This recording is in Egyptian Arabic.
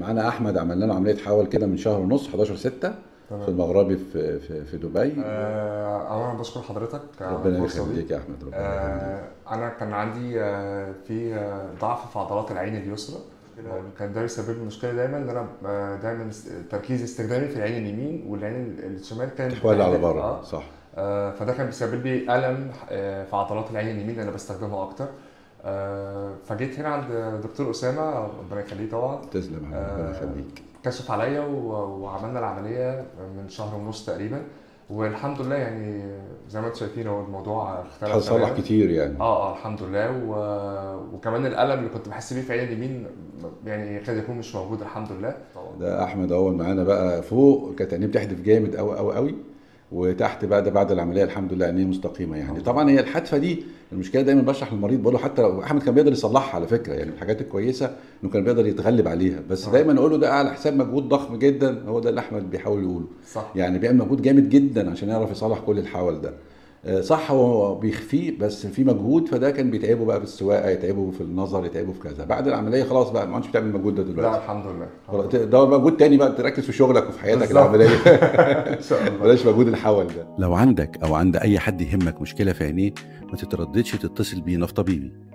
معانا احمد عملنا له عمليه حول كده من شهر ونص 11 6 تمام. في المغربي في في, في دبي آه، اولا بشكر حضرتك على ربنا الفرصة دي. يخليك يا احمد ربنا يخليك آه، انا كان عندي آه، في آه، ضعف في عضلات العين اليسرى آه، كان ده بيسبب لي مشكله دايما ان انا آه، دايما است- تركيز استخدامي في العين اليمين والعين ال- الشمال كان تحول على بره آه، صح آه، فده كان بيسبب لي الم آه، في عضلات العين اليمين اللي انا بستخدمها اكتر آه، فجيت هنا عند دكتور اسامه ربنا يخليه طبعا تسلم يا حبيبي، ربنا آه، يخليك كشف عليا و- وعملنا العمليه من شهر ونص تقريبا والحمد لله يعني زي ما انتم شايفين هو الموضوع اختلف هتصلح تماماً. كتير يعني اه اه الحمد لله و... وكمان الالم اللي كنت بحس بيه في عيني اليمين يعني يكاد يكون مش موجود الحمد لله ده احمد اول معانا بقى فوق كانت عينيه بتحدف جامد قوي قوي قوي وتحت بقى ده بعد العمليه الحمد لله عينيه مستقيمه يعني طبعا هي الحادثه دي المشكله دايما بشرح للمريض بقول له حتى لو احمد كان بيقدر يصلحها على فكره يعني من الحاجات الكويسه انه كان بيقدر يتغلب عليها بس آه. دايما اقول له ده على حساب مجهود ضخم جدا هو ده اللي احمد بيحاول يقوله صح يعني بيعمل مجهود جامد جدا عشان يعرف يصلح كل الحول ده آه، صح هو بيخفيه بس في مجهود فده كان بيتعبه بقى في السواقه يتعبه في النظر يتعبه في كذا بعد العمليه خلاص بقى ما عادش بتعمل المجهود ده لا دلوقتي الحمد لله خلاص، ده مجهود تاني بقى تركز في شغلك وفي حياتك بالظبط. العمليه ان شاء الله بلاش مجهود الحول ده لو عندك أو عند أي حد يهمك مشكلة في عينيه ما تترددش تتصل بينا في طبيبي